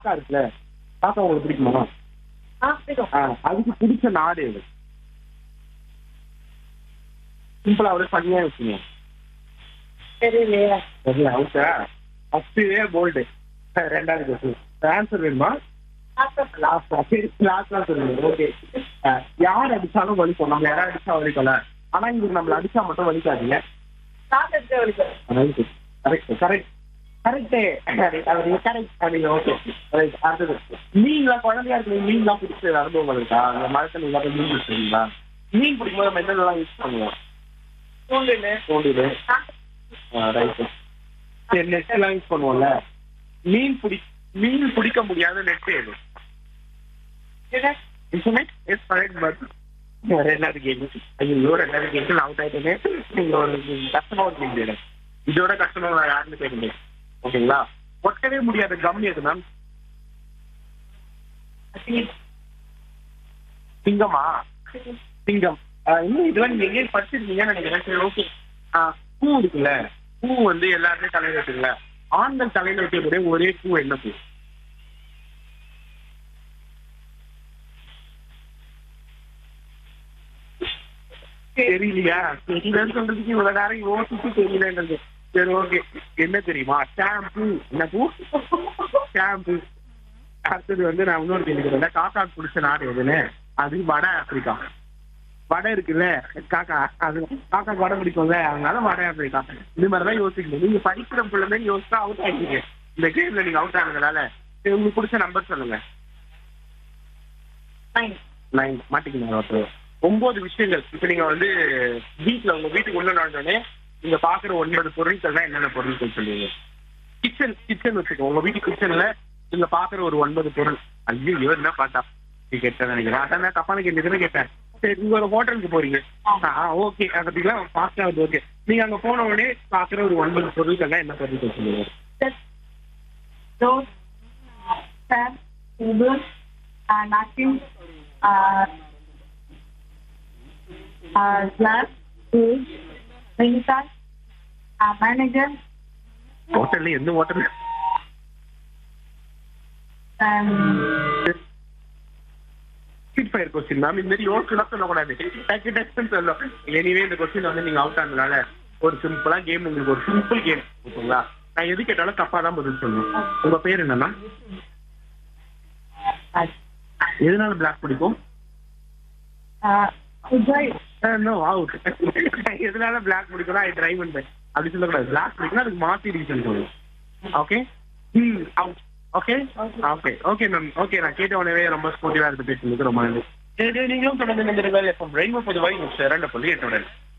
காக்கா இருக்குல்ல காக்கா உங்களுக்கு பிடிக்குமா ஆ பிடிக்கும் ஆ, அதுக்கு பிடிச்ச நாடு எது சிம்பிளா ஒரு பண்ணியா வச்சுங்க தெரியலையே தெரியல அவுட்டா ஃபர்ஸ்டே போல்டு ரெண்டாவது கொஸ்டின் ஆன்சர் வேணுமா லாஸ்ட் லாஸ்ட்லாம் சொல்லுங்க ஓகே யார் அடிச்சாலும் வலிக்கும் நம்ம யாராவது அடிச்சா வலிக்கல ஆனா இவங்க நம்மள அடிச்சா மட்டும் வலிக்காதீங்க சாப்பிட்டு வலிக்கும் கரெக்ட் கரெக்ட் கரெக்டே கரெக்ட் அப்படிங்க ஓகே ரைட் அடுத்தது மீன்ல குழந்தையா இருக்கு மீன்லாம் பிடிச்ச அனுபவம் இருக்கா அந்த மரத்துல நீங்க போய் மீன் பிடிச்சிருக்கீங்களா மீன் பிடிக்கும் போது மெத்தட் எல்லாம் யூஸ் பண்ணுவோம் தூண்டுன்னு தோண்டிடு ரைட் சரி நெட் எல்லாம் யூஸ் பண்ணுவோம்ல மீன் பிடி மீன் பிடிக்க முடியாத நெட் எது இன்ஸ்ட்ருமெண்ட் எஸ் கரெக்ட் பட் ரெண்டாவது கேம் ஐயோ ரெண்டாவது கேம் நான் அவுட் ஆயிட்டேனே நீங்க ஒரு கஷ்டமா இருக்கீங்க இதோட கஷ்டமா நான் யாருன்னு கேட்க முடியும் ஓகேங்களா ஒட்டவே முடியாத கம் எது மேம் சிங்கமா சிங்கம் ஆஹ் இன்னும் இதெல்லாம் நீங்க எங்கேயும் படிச்சிருக்கீங்கன்னு நினைக்கிறேன் சரி ஓகே பூ இருக்குல்ல பூ வந்து எல்லாருமே தலையில வச்சுக்கல ஆண்கள் தலையில வைக்கக்கூடிய ஒரே பூ என்ன பூ தெரியலையா தெரியலன்னு சொல்றதுக்கு இவ்வளவு நேரம் யோசிச்சு தெரியலன்றது சரி ஓகே என்ன தெரியுமா ஷாம்பு என்ன பூ ஷாம்பு அடுத்தது வந்து நான் இன்னொரு கேள்வி கேட்டேன் காக்காக்கு பிடிச்ச நாடு எதுன்னு அது வட ஆப்பிரிக்கா வடை இருக்குல்ல காக்கா அது காக்கா வடை பிடிக்கும்ல அதனால வட ஆப்பிரிக்கா இது மாதிரிதான் யோசிக்கணும் நீங்க படிக்கிற பிள்ளை யோசிச்சா அவுட் ஆகிட்டீங்க இந்த கேம்ல நீங்க அவுட் ஆனதுனால சரி, உங்களுக்கு பிடிச்ச நம்பர் சொல்லுங்க நைன் நைன் மாட்டிக்கணும் ஒருத்தர் ஒன்பது விஷயங்கள் இப்ப நீங்க வந்து வீட்டுல உங்க வீட்டுக்கு உள்ள நுழைஞ்சோடனே நீங்க பாக்குற ஒன்பது பொருட்கள் தான் என்னென்ன பொருட்கள் சொல்லுவீங்க கிச்சன் கிச்சன் வச்சுக்கோ உங்க வீட்டு கிச்சன்ல நீங்க பாக்குற ஒரு ஒன்பது பொருள் ஐயோ என்ன பாட்டா நீ கேட்டேன் நினைக்கிறேன் அதான் நான் தப்பான கேள்வி கேட்டேன் சரி நீங்க ஒரு ஹோட்டலுக்கு போறீங்க ஆ ஓகே அதுக்கெல்லாம் ஃபாஸ்டா அது ஓகே நீங்க அங்க போன உடனே பாக்குற ஒரு ஒன்பது பொருட்கள் தான் என்ன பொருட்கள் சொல்லுவீங்க Those fan, table, uh, napkin, uh, uh, glass, food, printer, uh, manager, ஹோட்டல்ல எந்த hotel and speed fire question ma'am இந்த மாதிரி யோசிச்சுலாம் சொல்லக்கூடாது டக்கு டக்குன்னு சொல்லும் எனிவே இந்த கொஸ்டின் வந்து நீங்க அவுட் ஆனதுனால ஒரு சிம்பிளா கேம் உங்களுக்கு ஒரு சிம்பிள் கேம் ஓகேங்களா நான் எது கேட்டாலும் தப்பா தான் பதில் சொல்லணும் உங்க பேர் என்னன்னா uh, எதனால பிளாக் பிடிக்கும் uh, Ujjai, நோ அவுட் எதனால பிளாக் பிடிக்கும் ஐ டிரைவ் பண்ணேன் அப்படி சொல்லக்கூடாது பிளாக் பிடிக்கும் அதுக்கு மாத்தி ரீசன் சொல்லணும் ஓகே ம் out okay okay okay ma'am okay நான் கேட்ட உடனே ரொம்ப ஸ்போர்ட்டிவா இருந்து பேசுனதுக்கு ரொம்ப நன்றி சரி, நீங்களும் தொடர்ந்து நினைந்திருங்கள் எஃப்எம் ரெயின்போ பொதுவாக ரெண்டு புள்ளி எட்டுடன்